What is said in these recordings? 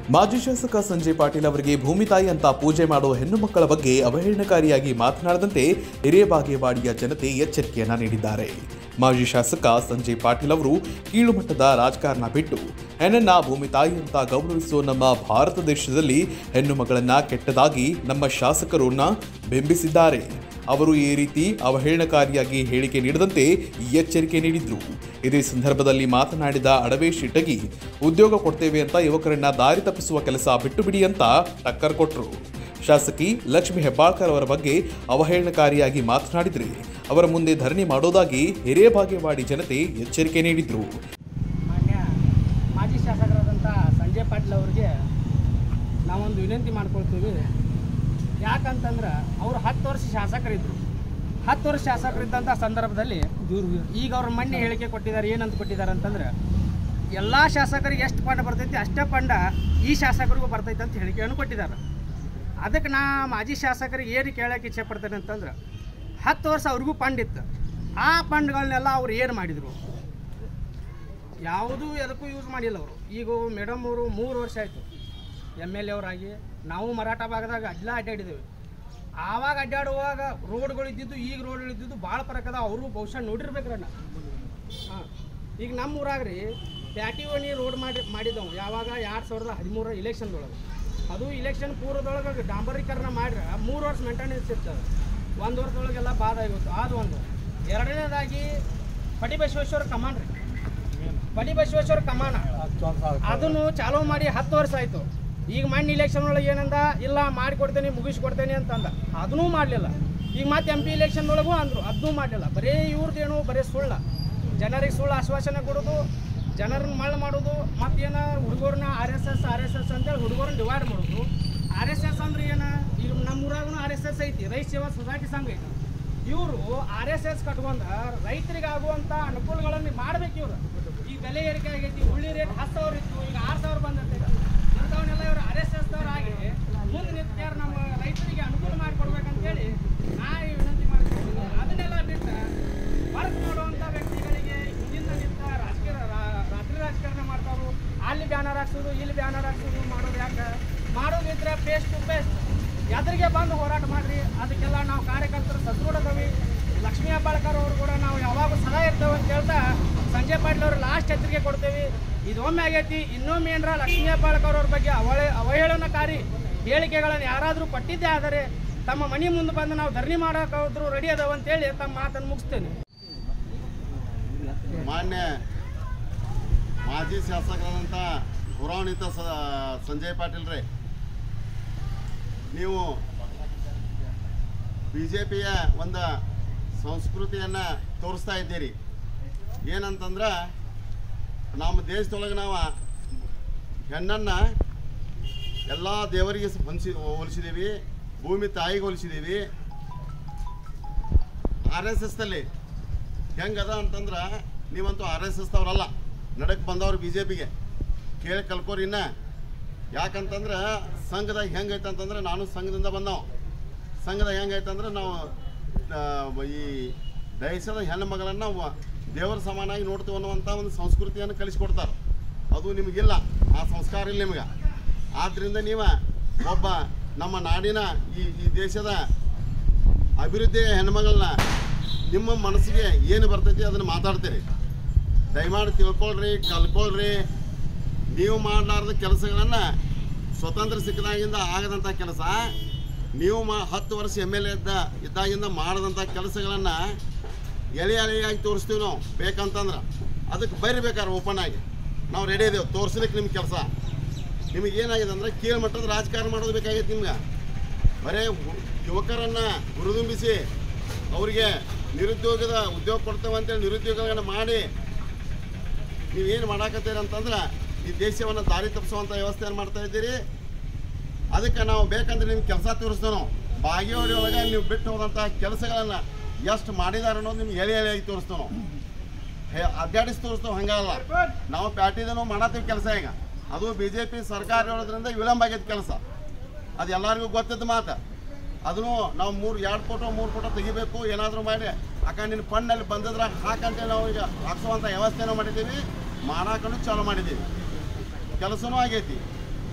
ಮಾಜಿ ಶಾಸಕ ಸಂಜಯ್ ಪಾಟೀಲ್ ಅವರಿಗೆ ಭೂಮಿ ತಾಯಿ ಅಂತ ಪೂಜೆ ಮಾಡುವ ಹೆಣ್ಣು ಮಕ್ಕಳ ಬಗ್ಗೆ ಅವಹೇಳನಕಾರಿಯಾಗಿ ಮಾತನಾಡದಂತೆ ಹಿರೇಬಾಗೇವಾಡಿಯ ಜನತೆ ಎಚ್ಚರಿಕೆಯನ್ನ ನೀಡಿದ್ದಾರೆ ಮಾಜಿ ಶಾಸಕ ಸಂಜಯ್ ಪಾಟೀಲ್ ಅವರು ಕೀಳುಮಟ್ಟದ ರಾಜಕಾರಣ ಬಿಟ್ಟು ಹೆಣ್ಣನ್ನ ಭೂಮಿ ತಾಯಿ ಅಂತ ಗೌರವಿಸುವ ನಮ್ಮ ಭಾರತ ದೇಶದಲ್ಲಿ ಹೆಣ್ಣು ಮಗಳನ್ನ ಕೆಟ್ಟದಾಗಿ ನಮ್ಮ ಶಾಸಕರನ್ನ ಬಿಂಬಿಸಿದ್ದಾರೆ ಅವರು ಈ ರೀತಿ ಅವಹೇಳನಕಾರಿಯಾಗಿ ಹೇಳಿಕೆ ನೀಡದಂತೆ ಎಚ್ಚರಿಕೆ ನೀಡಿದ್ರು ಇದೇ ಸಂದರ್ಭದಲ್ಲಿ ಮಾತನಾಡಿದ ಅಡವೆ ಶಿಟಗಿ ಉದ್ಯೋಗ ಕೊಡ್ತೇವೆ ಅಂತ ಯುವಕರನ್ನ ದಾರಿ ತಪ್ಪಿಸುವ ಕೆಲಸ ಬಿಟ್ಟು ಬಿಡಿ ಅಂತ ಟಕ್ಕರ್ ಕೊಟ್ಟರು ಶಾಸಕಿ ಲಕ್ಷ್ಮಿ ಹೆಬ್ಬಾಳ್ಕರ್ ಅವರ ಬಗ್ಗೆ ಅವಹೇಳನಕಾರಿಯಾಗಿ ಮಾತನಾಡಿದರೆ ಅವರ ಮುಂದೆ ಧರಣಿ ಮಾಡೋದಾಗಿ ಹಿರೇಬಾಗೇವಾಡಿ ಜನತೆ ಎಚ್ಚರಿಕೆ ನೀಡಿದ್ರು ಮಾನ್ಯ ಮಾಜಿ ಶಾಸಕರಾದಂಥ ಸಂಜಯ್ ಪಾಟೀಲ್ ಅವರಿಗೆ ನಾವೊಂದು ವಿನಂತಿ ಮಾಡ್ಕೊಳ್ತೀವಿ ಯಾಕಂತಂದ್ರೆ ಅವರು ಹತ್ತು ವರ್ಷ ಶಾಸಕರಿದ್ದರು ಹತ್ತು ವರ್ಷ ಶಾಸಕರಿದ್ದಂಥ ಸಂದರ್ಭದಲ್ಲಿ ಈಗ ಅವ್ರ ಮೊನ್ನೆ ಹೇಳಿಕೆ ಕೊಟ್ಟಿದ್ದಾರೆ ಏನಂತ ಕೊಟ್ಟಿದ್ದಾರೆ ಅಂತಂದ್ರೆ ಎಲ್ಲ ಶಾಸಕರಿಗೆ ಎಷ್ಟು ಫಂಡ್ ಬರ್ತೈತಿ ಅಷ್ಟೇ ಫಂಡ ಈ ಶಾಸಕರಿಗೂ ಬರ್ತೈತೆ ಅಂತ ಹೇಳಿಕೆಯನ್ನು ಕೊಟ್ಟಿದ್ದಾರೆ ಅದಕ್ಕೆ ನಾ ಮಾಜಿ ಶಾಸಕರಿಗೆ ಏನು ಕೇಳೋಕೆ ಇಚ್ಛೆ ಪಡ್ತೇನೆ ಅಂತಂದ್ರೆ ಹತ್ತು ವರ್ಷ ಅವ್ರಿಗೂ ಫಂಡ್ ಇತ್ತು ಆ ಫಂಡ್ಗಳನ್ನೆಲ್ಲ ಅವ್ರು ಏನು ಮಾಡಿದರು ಯಾವುದೂ ಎದಕ್ಕೂ ಯೂಸ್ ಮಾಡಿಲ್ಲ ಅವರು ಈಗ ಮೇಡಮ್ ಅವರು ಮೂರು ವರ್ಷ ಆಯಿತು ಎಮ್ ಎಲ್ ಎ ಅವರಾಗಿ ನಾವು ಮರಾಠ ಭಾಗದಾಗ ಅಡ್ಲ ಅಡ್ಡಾಡಿದ್ದೇವೆ ಆವಾಗ ಅಡ್ಡಾಡುವಾಗ ರೋಡ್ಗಳು ಇದ್ದಿದ್ದು ಈಗ ರೋಡ್ಗಳು ಇದ್ದಿದ್ದು ಭಾಳ ಫರಕ್ ಅದ ಅವರು ಬಹುಶಃ ನೋಡಿರ್ಬೇಕ್ರಣ್ಣ ಹಾಂ ಈಗ ನಮ್ಮ ಊರಾಗ ರೀ ಪ್ಯಾಟಿವಣಿ ರೋಡ್ ಮಾಡಿ ಮಾಡಿದವು ಯಾವಾಗ ಎರಡು ಸಾವಿರದ ಹದಿಮೂರರ ಇಲೆಕ್ಷನ್ದೊಳಗೆ ಅದು ಇಲೆಕ್ಷನ್ ಪೂರ್ವದೊಳಗೆ ಡಾಂಬರೀಕರಣ ಮಾಡ್ರೆ ಮೂರು ವರ್ಷ ಮೇಂಟೆನೆನ್ಸ್ ಇರ್ತದೆ ಒಂದು ವರ್ಷದೊಳಗೆಲ್ಲ ಬಾದ ಆಗಿತ್ತು ಅದು ಒಂದು ಎರಡನೇದಾಗಿ ಪಟಿಬಸವೇಶ್ವರ ಕಮಾಂಡ್ ರೀ ಬಲಿ ಬಸವೇಶ್ವರ ಕಮಾನ ಅದನ್ನು ಚಾಲೂ ಮಾಡಿ ಹತ್ತು ವರ್ಷ ಆಯಿತು ಈಗ ಮಣ್ಣು ಇಲೆಕ್ಷನ್ ಒಳಗೆ ಏನಂದ ಇಲ್ಲ ಮಾಡಿಕೊಡ್ತೇನೆ ಮುಗಿಸ್ಕೊಡ್ತೇನೆ ಅಂತಂದ ಅದನ್ನೂ ಮಾಡಲಿಲ್ಲ ಈಗ ಮತ್ತೆ ಎಂ ಪಿ ಇಲೆಕ್ಷನ್ ಒಳಗೂ ಅಂದರು ಅದನ್ನೂ ಮಾಡಲಿಲ್ಲ ಬರೀ ಇವ್ರದ್ದೇನು ಬರೀ ಸುಳ್ಳ ಜನರಿಗೆ ಸುಳ್ಳು ಆಶ್ವಾಸನೆ ಕೊಡೋದು ಜನರನ್ನ ಮಳ್ಳು ಮಾಡೋದು ಮತ್ತೇನು ಹುಡುಗರನ್ನ R S S R S S ಅಂತೇಳಿ ಹುಡುಗರನ್ನ ಡಿವೈಡ್ ಮಾಡೋದು ಆರ್ ಎಸ್ ಎಸ್ ಅಂದ್ರೆ ಏನು ಈಗ ನಮ್ಮ ಊರಾಗೂ ಆರ್ ಎಸ್ ಎಸ್ ಐತಿ ರೈತ ಸೇವಾ ಸೊಸೈಟಿ ಸಂಘ ಐತಿ ಇವರು ಆರ್ ಎಸ್ ಎಸ್ ಕಟ್ಕೊಂಡ ರೈತರಿಗೆ ಆಗುವಂಥ ಅನುಕೂಲಗಳನ್ನು ಮಾಡ್ಬೇಕು ಇವರು ಈ ಬೆಲೆ ಏರಿಕೆ ಆಗೈತಿ ಉಳ್ಳಿ ರೇಟ್ ಹತ್ತು ಸಾವಿರ ಇತ್ತು ಈಗ ಆರು ಸಾವಿರ ಬಂದೈತೆ ಇಂಥವನ್ನೆಲ್ಲ ಇವರು ಆರ್ ಎಸ್ ಎಸ್ ದವ್ರು ಆಗಿ ಮುಂದೆ ನಿಂತ್ಯಾರ ನಮ್ಮ ರೈತರಿಗೆ ಅನುಕೂಲ ಮಾಡಿಕೊಡ್ಬೇಕಂತೇಳಿ ನಾ ಈ ವಿನಂತಿ ಮಾಡ್ತೀನಿ ಅದನ್ನೆಲ್ಲ ಬಿಟ್ಟು ವರ್ಕ್ ಮಾಡುವಂಥ ವ್ಯಕ್ತಿಗಳಿಗೆ ಹಿಂದಿನ ನಿಂತ ರಾಜಕೀಯ ರಾ- ರಾತ್ರಿ ರಾಜಕಾರಣ ಮಾಡ್ತಾರು ಅಲ್ಲಿ ಬ್ಯಾನರ್ ಹಾಕ್ಸೋದು ಇಲ್ಲಿ ಬ್ಯಾನರ್ ಹಾಕ್ಸೋದು ಮಾಡೋದು ಯಾಕೆ ಮಾಡೋದಿದ್ರೆ ಫೇಸ್ ಟು ಫೇಸ್ ಎದುರಿಗೆ ಬಂದು ಹೋರಾಟ ಮಾಡ್ರಿ ಅದಕ್ಕೆಲ್ಲ ನಾವು ಕಾರ್ಯಕರ್ತರು ಸದೃಢದವಿ ಲಕ್ಷ್ಮೀ ಹೆಬ್ಬಾಳ್ಕರ್ ಅವರು ಕೂಡ ನಾವು ಯಾವಾಗ ಸದಾ ಇರ್ತೇವೆ ಅಂತ ಹೇಳ್ತಾ ಸಂಜಯ್ ಪಾಟೀಲ್ ಅವರು ಲಾಸ್ಟ್ ಎಚ್ಚರಿಕೆ ಕೊಡ್ತೇವೆ ಇದೊಮ್ಮೆ ಆಗೈತಿ ಇನ್ನೊಮ್ಮೆ ಏನರ ಲಕ್ಷ್ಮೀ ಹೆಬ್ಬಾಳ್ಕರ್ ಅವ್ರ ಬಗ್ಗೆ ಅವಹೇ ಅವಹೇಳನಕಾರಿ ಹೇಳಿಕೆಗಳನ್ನು ಯಾರಾದರೂ ಕೊಟ್ಟಿದ್ದೇ ಆದರೆ ತಮ್ಮ ಮನೆ ಮುಂದೆ ಬಂದು ನಾವು ಧರಣಿ ಮಾಡೋಕೆ ಹೋದ್ರು ರೆಡಿ ಅದಾವ ಅಂತೇಳಿ ತಮ್ಮ ಮಾತನ್ನು ಮುಗಿಸ್ತೇನೆ ಮಾನ್ಯ ಮಾಜಿ ಶಾಸಕರಾದಂಥ ಗೌರವಾನ್ವಿತ ಸ ಸಂಜಯ್ ಪಾಟೀಲ್ ರೇ ನೀವು ಬಿ ಜೆ ಪಿಯ ಒಂದು ಸಂಸ್ಕೃತಿಯನ್ನು ತೋರಿಸ್ತಾ ಇದ್ದೀರಿ ಏನಂತಂದ್ರೆ ನಮ್ಮ ದೇಶದೊಳಗೆ ನಾವು ಹೆಣ್ಣನ್ನು ಎಲ್ಲ ದೇವರಿಗೆ ಹೊಲಿಸಿ ಹೋಲಿಸಿದ್ದೀವಿ ಭೂಮಿ ತಾಯಿಗೆ ಹೋಲಿಸಿದ್ದೀವಿ ಆರ್ ಎಸ್ ಎಸ್ದಲ್ಲಿ ಹೆಂಗದ ಅಂತಂದ್ರೆ ನೀವಂತೂ ಆರ್ ಎಸ್ ಎಸ್ ಅವ್ರಲ್ಲ ನಡಕ್ಕೆ ಬಂದವ್ರು ಬಿ ಜೆ ಪಿಗೆ ಕೇಳಿ ಕಲ್ಕೋರಿ ಇನ್ನ ಯಾಕಂತಂದ್ರೆ ಸಂಘದಾಗ ಹೆಂಗೈತೆ ಅಂತಂದ್ರೆ ನಾನು ಸಂಘದಿಂದ ಬಂದವ ಸಂಘದಾಗ ಹೆಂಗೈತೆ ಅಂದ್ರೆ ನಾವು ಆ, ಈ ದೇಶದ ಹೆಣ್ಣು ಮಗಳನ್ನು ದೇವರ ಸಮಾನಾಗಿ ನೋಡ್ತೀವಿ ಅನ್ನುವಂಥ ಒಂದು ಸಂಸ್ಕೃತಿಯನ್ನು ಕಲಿಸ್ಕೊಡ್ತಾರೆ ಅದು ನಿಮಗಿಲ್ಲ ಆ ಸಂಸ್ಕಾರ ಇಲ್ಲ ನಿಮಗೆ ಆದ್ದರಿಂದ ನೀವು ಒಬ್ಬ ನಮ್ಮ ನಾಡಿನ ಈ ಈ ದೇಶದ ಅಭಿವೃದ್ಧಿಯ ಹೆಣ್ಮಗಳನ್ನ ನಿಮ್ಮ ಮನಸ್ಸಿಗೆ ಏನು ಬರ್ತೈತಿ ಅದನ್ನು ಮಾತಾಡ್ತೀರಿ ದಯಮಾಡಿ ತಿಳ್ಕೊಳ್ರಿ ಕಲ್ಕೊಳ್ರಿ ನೀವು ಮಾಡಲಾರ್ದ ಕೆಲಸಗಳನ್ನು ಸ್ವತಂತ್ರ ಸಿಕ್ಕಿದಾಗಿಂದ ಆಗದಂಥ ಕೆಲಸ ನೀವು ಮಾ ಹತ್ತು ವರ್ಷ ಎಮ್ ಎಲ್ ಎ ಇದ್ದ ಇದ್ದಾಗಿಂದ ಮಾಡದಂಥ ಕೆಲಸಗಳನ್ನು ಎಳೆ ಎಳೆಯಾಗಿ ತೋರಿಸ್ತೀವಿ ನಾವು ಬೇಕಂತಂದ್ರೆ ಅದಕ್ಕೆ ಬರ್ರಿ ಬೇಕಾದ್ರೆ ಓಪನ್ ಆಗಿ ನಾವು ರೆಡಿ ಇದ್ದೇವೆ ತೋರಿಸ್ಲಿಕ್ಕೆ ನಿಮ್ಮ ಕೆಲಸ ನಿಮಗೆ ಏನಾಗಿದೆ ಅಂದರೆ ಕೀಳು ಮಟ್ಟದ ರಾಜಕಾರಣ ಮಾಡೋದು ಬೇಕಾಗೈತೆ ನಿಮ್ಗೆ ಬರೇ ಹು- ಯುವಕರನ್ನ ಹುರಿದುಂಬಿಸಿ ಅವರಿಗೆ ನಿರುದ್ಯೋಗದ ಉದ್ಯೋಗ ಕೊಡ್ತೇವೆ ಅಂತೇಳಿ ನಿರುದ್ಯೋಗಗಳನ್ನು ಮಾಡಿ ನೀವೇನು ಮಾಡಾಕತ್ತೀರಿ ಅಂತಂದ್ರೆ ಈ ದೇಶವನ್ನು ದಾರಿ ತಪ್ಪಿಸುವಂಥ ವ್ಯವಸ್ಥೆಯನ್ನು ಮಾಡ್ತಾ ಇದ್ದೀರಿ ಅದಕ್ಕೆ ನಾವು ಬೇಕಂದ್ರೆ ನಿಮ್ಗೆ ಕೆಲಸ ತೋರಿಸ್ತೇವೆ ನಾವು ಬಾಗೇವಾಡಿ ಒಳಗೆ ನೀವು ಬಿಟ್ಟು ಹೋದಂಥ ಕೆಲಸಗಳನ್ನು ಎಷ್ಟು ಮಾಡಿದಾರೆ ಅನ್ನೋದು ನಿಮ್ಗೆ ಎಳೆ ಎಳೆಯಾಗಿ ತೋರಿಸ್ತೇವೆ ನಾವು ಹೇ ಅಡ್ಡಾಡಿಸಿ ತೋರಿಸ್ತೇವೆ ಹಂಗಲ್ಲ ನಾವು ಪ್ಯಾಟಿದನು ಮಾಡತ್ತೀವಿ ಕೆಲಸ ಈಗ ಅದು ಬಿ ಜೆ ಪಿ ಸರ್ಕಾರ ಹೇಳೋದ್ರಿಂದ ವಿಳಂಬ ಆಗೈತೆ ಕೆಲಸ ಅದು ಎಲ್ಲರಿಗೂ ಗೊತ್ತಿದ್ದ ಮಾತು ಅದನ್ನು ನಾವು ಮೂರು ಎರಡು ಫೋಟೋ ಮೂರು ಫೋಟೋ ತೆಗಿಬೇಕು ಏನಾದರೂ ಮಾಡಿ ಅಕ್ಕ ನಿನ್ನ ಫಂಡ್ನಲ್ಲಿ ಬಂದಿದ್ರೆ ಹಾಕಂತೇಳಿ ನಾವು ಈಗ ಹಾಕ್ಸುವಂಥ ವ್ಯವಸ್ಥೆನೂ ಮಾಡಿದ್ದೀವಿ ಮಾಡಾಕನು ಚಾಲು ಮಾಡಿದ್ದೀವಿ ಕೆಲಸನೂ ಆಗೈತಿ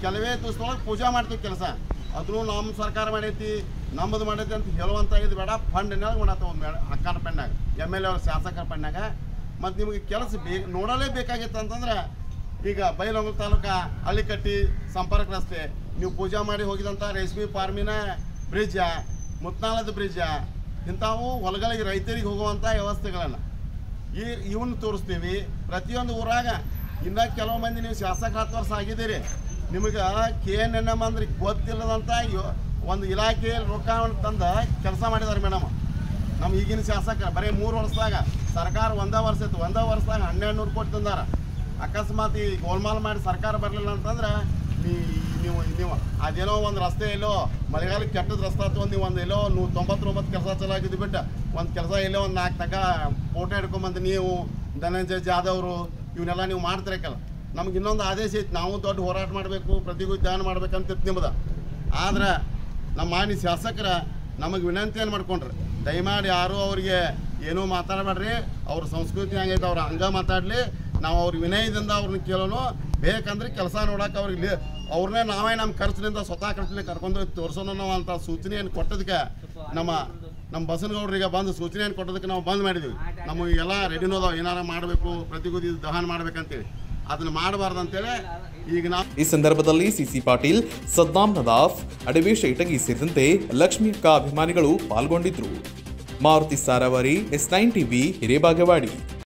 ಕೆಲವೇ ದಿವಸದೊಳಗೆ ಪೂಜೆ ಮಾಡ್ತೀವಿ ಕೆಲಸ ಅದನ್ನು ನಮ್ಮ ಸರ್ಕಾರ ಮಾಡೈತಿ ನಮ್ಮದು ಮಾಡೈತಿ ಅಂತ ಹೇಳುವಂಥ ಇದು ಬೇಡ ಫಂಡ್ನಾಗ ಮಾಡತ್ತವ ಮೇಡ ಅಕ್ಕಾರ ಪೆಂಡಾಗ ಎಮ್ ಎಲ್ ಎ ಅವ್ರ ಶಾಸಕರ ಪೆಂಡಾಗ ಮತ್ತು ನಿಮಗೆ ಕೆಲಸ ಬೇ ನೋಡಲೇಬೇಕಾಗಿತ್ತು ಅಂತಂದ್ರೆ ಈಗ ಬೈಲಹೊಂಗಲ ತಾಲೂಕ ಹಳ್ಳಿಕಟ್ಟಿ ಸಂಪರ್ಕ ರಸ್ತೆ ನೀವು ಪೂಜೆ ಮಾಡಿ ಹೋಗಿದಂಥ ರೇಷ್ಮೆ ಫಾರ್ಮಿನ ಬ್ರಿಡ್ಜ ಮುತ್ನಾಳದ ಬ್ರಿಡ್ಜ ಇಂಥವು ಹೊಲಗಳಿಗೆ ರೈತರಿಗೆ ಹೋಗುವಂಥ ವ್ಯವಸ್ಥೆಗಳನ್ನು ಈ ಇವನ್ನ ತೋರಿಸ್ತೀವಿ ಪ್ರತಿಯೊಂದು ಊರಾಗ ಇನ್ನ ಕೆಲವು ಮಂದಿ ನೀವು ಶಾಸಕ ಹತ್ತು ವರ್ಷ ಆಗಿದ್ದೀರಿ ನಿಮಗೆ ಕೆ ಎನ್ ಎನ್ ಎಮ್ ಅಂದ್ರೆ ಗೊತ್ತಿಲ್ಲದಂಥ ಯೋ- ಒಂದು ಇಲಾಖೆಯಲ್ಲಿ ರೊಕ್ಕವನ್ನು ತಂದು ಕೆಲಸ ಮಾಡಿದ್ದಾರೆ ಮೇಡಮ್ ನಮ್ಮ ಈಗಿನ ಶಾಸಕರು ಬರೀ ಮೂರು ವರ್ಷದಾಗ ಸರ್ಕಾರ ಒಂದೇ ವರ್ಷ ಇತ್ತು ಒಂದೇ ವರ್ಷದಾಗ ಹನ್ನೆರಡು ನೂರು ಕೋಟಿ ತಂದಾರ ಅಕಸ್ಮಾತ್ ಈ ಗೋಲ್ಮಾಲ್ ಮಾಡಿ ಸರ್ಕಾರ ಬರಲಿಲ್ಲ ಅಂತಂದ್ರೆ ನೀ ನೀವು ನೀವು ಅದೇನೋ ಒಂದು ರಸ್ತೆ ಎಲ್ಲೋ ಮಳೆಗಾಲಕ್ಕೆ ಕೆಟ್ಟದ ರಸ್ತೆ ಆತು ನೀವು ಒಂದು ಎಲ್ಲೋ ನೀವು ತೊಂಬತ್ತೊಂಬತ್ತು ಕೆಲಸ ಚಲೋ ಆಗಿದ್ದು ಬಿಟ್ಟು ಒಂದು ಕೆಲಸ ಎಲ್ಲೋ ಒಂದು ನಾಲ್ಕು ತಕ ಫೋಟೋ ಹಿಡ್ಕೊಂಬಂದು ನೀವು ಧನಂಜಯ ಜಾಧವ್ರು ಇವನ್ನೆಲ್ಲ ನೀವು ಮಾಡ್ತಿರಕ್ಕಲ್ಲ ನಮ್ಗೆ ಇನ್ನೊಂದು ಆದೇಶ ಐತಿ ನಾವು ದೊಡ್ಡ ಹೋರಾಟ ಮಾಡಬೇಕು ಪ್ರತಿಗೂ ಧ್ಯಾನ ಮಾಡ್ಬೇಕಂತ ನಿಮ್ಮದ ಆದ್ರೆ ನಮ್ಮ ಮಾನ್ಯ ಶಾಸಕರ ನಮಗೆ ವಿನಂತಿಯನ್ನು ಮಾಡ್ಕೊಂಡ್ರಿ ದಯಮಾಡಿ ಯಾರು ಅವ್ರಿಗೆ ಏನೂ ಮಾತಾಡಬೇಡ್ರಿ ಅವ್ರ ಸಂಸ್ಕೃತಿ ಹೆಂಗೈತೆ ಅವ್ರು ಹಂಗ ಮಾತಾಡಲಿ ನಾವು ಅವ್ರ ವಿನಯದಿಂದ ಅವ್ರನ್ನ ಕೇಳೋನು ಬೇಕಂದ್ರೆ ಕೆಲಸ ನೋಡಕ್ಕೆ ಅವ್ರಿಗೆ ಲೇ- ಅವ್ರನ್ನೇ ನಾವೇ ನಮ್ಮ ಖರ್ಚಿನಿಂದ ಸ್ವತಃ ಖರ್ಚಿನ ಕರ್ಕೊಂಡು ಹೋಗಿ ತೋರ್ಸೋಣ ನಾವು ಅಂತ ಸೂಚನೆಯನ್ನು ಕೊಟ್ಟದಕ್ಕೆ ನಮ್ಮ ನಮ್ಮ ಬಸನಗೌಡರಿಗೆ ಬಂದು ಸೂಚನೆಯನ್ನು ಕೊಟ್ಟದಕ್ಕೆ ನಾವು ಬಂದ್ ಮಾಡಿದ್ವಿ ನಮಗೆ ಎಲ್ಲ ರೆಡಿನೋ ಅದಾವ ಏನಾರ ಮಾಡಬೇಕು ಪ್ರತಿಗೋದಿ ದಹನ ಮಾಡ್ಬೇಕಂತೇಳಿ ಅದನ್ನ ಮಾಡಬಾರ್ದು ಅಂತೇಳಿ ಈಗ ನಾವು ಈ ಸಂದರ್ಭದಲ್ಲಿ ಸಿಸಿ ಪಾಟೀಲ್ ಸದ್ದಾಂ ನದಾಫ್ ಅಡವೇಶ ಇಟಗಿ ಸೇರಿದಂತೆ ಲಕ್ಷ್ಮಿ ಅಕ್ಕ ಅಭಿಮಾನಿಗಳು ಪಾಲ್ಗೊಂಡಿದ್ರು Maruti Saravari S nine TV ಹಿರೇಬಾಗವಾಡಿ